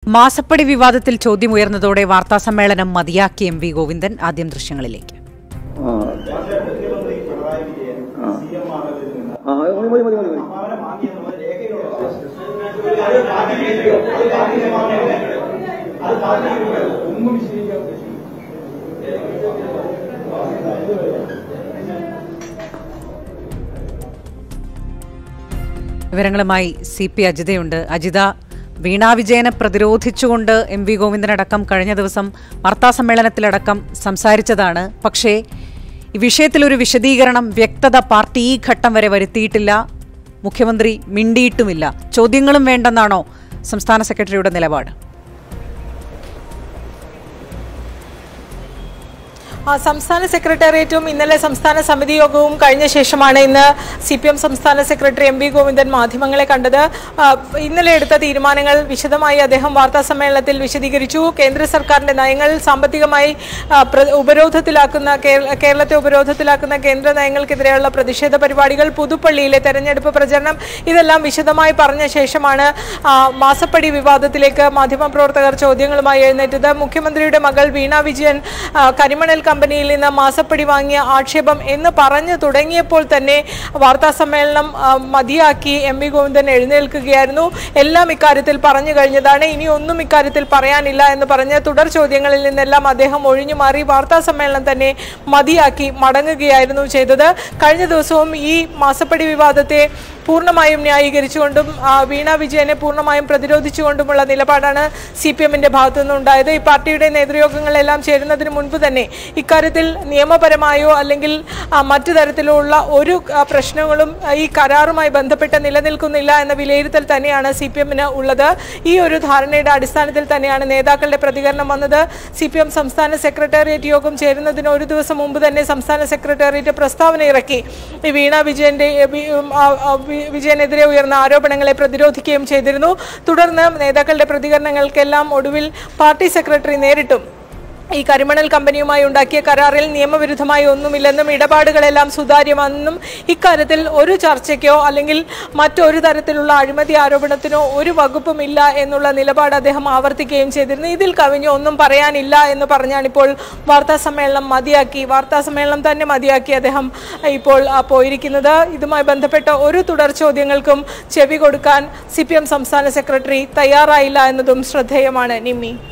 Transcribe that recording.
മാസപ്പടി വിവാദത്തിൽ ചോദ്യമുയർന്നതോടെ വാർത്താസമ്മേളനം മതിയാക്കി എം വി ഗോവിന്ദൻ ആദ്യം ദൃശ്യങ്ങളിലേക്ക് ആ ആ ആ മതി മതി മതി മതി മതി വിവരങ്ങളുമായി സി പി അജിതയുണ്ട് അജിത വീണാ വിജയനെ പ്രതിരോധിച്ചുകൊണ്ട് എം വി ഗോവിന്ദനടക്കം കഴിഞ്ഞ ദിവസം വാർത്താസമ്മേളനത്തിലടക്കം സംസാരിച്ചതാണ് പക്ഷേ ഈ വിഷയത്തിലൊരു വിശദീകരണം വ്യക്തത പാർട്ടി ഈ ഘട്ടം വരെ വരുത്തിയിട്ടില്ല മുഖ്യമന്ത്രി മിണ്ടിയിട്ടുമില്ല ചോദ്യങ്ങളും വേണ്ടെന്നാണോ സംസ്ഥാന സെക്രട്ടറിയുടെ നിലപാട് ആ, സംസ്ഥാന സെക്രട്ടേറിയറ്റും ഇന്നലെ സംസ്ഥാന സമിതി യോഗവും കഴിഞ്ഞ ശേഷമാണ് ഇന്ന് സി പി എം സംസ്ഥാന സെക്രട്ടറി എം വി ഗോവിന്ദൻ മാധ്യമങ്ങളെ കണ്ടത് ആ, ഇന്നലെ എടുത്ത തീരുമാനങ്ങൾ വിശദമായി അദ്ദേഹം വാർത്താ സമ്മേളനത്തിൽ വിശദീകരിച്ചു കേന്ദ്ര സർക്കാരിന്റെ നയങ്ങൾ സാമ്പത്തികമായി ആ, പ്ര- ഉപരോധത്തിലാക്കുന്ന കേര- കേരളത്തെ ഉപരോധത്തിലാക്കുന്ന കേന്ദ്ര നയങ്ങൾക്കെതിരെയുള്ള പ്രതിഷേധ പരിപാടികൾ പുതുപ്പള്ളിയിലെ തെരഞ്ഞെടുപ്പ് പ്രചരണം ഇതെല്ലാം വിശദമായി പറഞ്ഞ ശേഷമാണ് ആ, മാസപ്പടി വിവാദത്തിലേക്ക് മാധ്യമപ്രവർത്തകർ ചോദ്യങ്ങളുമായി എഴുന്നേറ്റത് മുഖ്യമന്ത്രിയുടെ മകൾ വീണ വിജയൻ ആ, കരിമണൽ കമ്പനിയിൽ നിന്ന് മാസപ്പടി വാങ്ങിയ ആക്ഷേപം എന്ന് പറഞ്ഞു തുടങ്ങിയപ്പോൾ തന്നെ വാർത്താ സമ്മേളനം ആ, മതിയാക്കി എം വി ഗോവിന്ദൻ എഴുന്നേൽക്കുകയായിരുന്നു എല്ലാം ഇക്കാര്യത്തിൽ പറഞ്ഞു കഴിഞ്ഞതാണ് ഇനി ഒന്നും ഇക്കാര്യത്തിൽ പറയാനില്ല എന്ന് പറഞ്ഞ് തുടർ ചോദ്യങ്ങളിൽ നിന്നെല്ലാം അദ്ദേഹം ഒഴിഞ്ഞു മാറി വാർത്താ സമ്മേളനം തന്നെ മതിയാക്കി മടങ്ങുകയായിരുന്നു ചെയ്തത് കഴിഞ്ഞ ദിവസവും ഈ മാസപ്പടി വിവാദത്തെ പൂർണ്ണമായും ന്യായീകരിച്ചുകൊണ്ടും ആ, വീണ വിജയനെ പൂർണ്ണമായും പ്രതിരോധിച്ചുകൊണ്ടുമുള്ള നിലപാടാണ് സി പി എമ്മിന്റെ ഭാഗത്തു നിന്നുണ്ടായത് ഈ പാർട്ടിയുടെ നേതൃയോഗങ്ങളെല്ലാം ചേരുന്നതിന് മുൻപ് തന്നെ ഇക്കാര്യത്തിൽ നിയമപരമായോ അല്ലെങ്കിൽ ആ, മറ്റു തരത്തിലോ ഉള്ള ഒരു ആ, പ്രശ്നങ്ങളും ആ, ഈ കരാറുമായി ബന്ധപ്പെട്ട് നിലനിൽക്കുന്നില്ല എന്ന വിലയിരുത്തൽ തന്നെയാണ് സി പി എമ്മിന് ഉള്ളത് ഈ ഒരു ധാരണയുടെ അടിസ്ഥാനത്തിൽ തന്നെയാണ് നേതാക്കളുടെ പ്രതികരണം വന്നത് സി പി എം സംസ്ഥാന സെക്രട്ടേറിയറ്റ് യോഗം ചേരുന്നതിന് ഒരു ദിവസം മുമ്പ് തന്നെ സംസ്ഥാന സെക്രട്ടേറിയറ്റ് പ്രസ്താവന ഇറക്കി ഈ വീണ വിജയന്റെ ഏ, വി- ഉം, ആ, ആ, വി- വിജയനെതിരെ ഉയർന്ന ആരോപണങ്ങളെ പ്രതിരോധിക്കുകയും ചെയ്തിരുന്നു തുടർന്ന് നേതാക്കളുടെ പ്രതികരണങ്ങൾക്കെല്ലാം ഒടുവിൽ പാർട്ടി സെക്രട്ടറി നേരിട്ടും ഈ കരിമണൽ കമ്പനിയുമായി ഉണ്ടാക്കിയ കരാറിൽ നിയമവിരുദ്ധമായി ഒന്നുമില്ലെന്നും ഇടപാടുകളെല്ലാം സുതാര്യമാണെന്നും ഇക്കാര്യത്തിൽ ഒരു ചർച്ചയ്ക്കോ അല്ലെങ്കിൽ മറ്റൊരു തരത്തിലുള്ള അഴിമതി ആരോപണത്തിനോ ഒരു വകുപ്പും ഇല്ല എന്നുള്ള നിലപാട് അദ്ദേഹം ആവർത്തിക്കുകയും ചെയ്തിരുന്നു ഇതിൽ കവിഞ്ഞ് ഒന്നും പറയാനില്ല എന്ന് പറഞ്ഞാണ് ഇപ്പോൾ വാർത്താ സമ്മേളനം മതിയാക്കി വാർത്താ സമ്മേളനം തന്നെ മതിയാക്കി അദ്ദേഹം ഇപ്പോൾ ആ, പോയിരിക്കുന്നത് ഇതുമായി ബന്ധപ്പെട്ട ഒരു തുടർ ചോദ്യങ്ങൾക്കും ചെവി കൊടുക്കാൻ സി സംസ്ഥാന സെക്രട്ടറി തയ്യാറായില്ല എന്നതും ശ്രദ്ധേയമാണ് നിമ്മി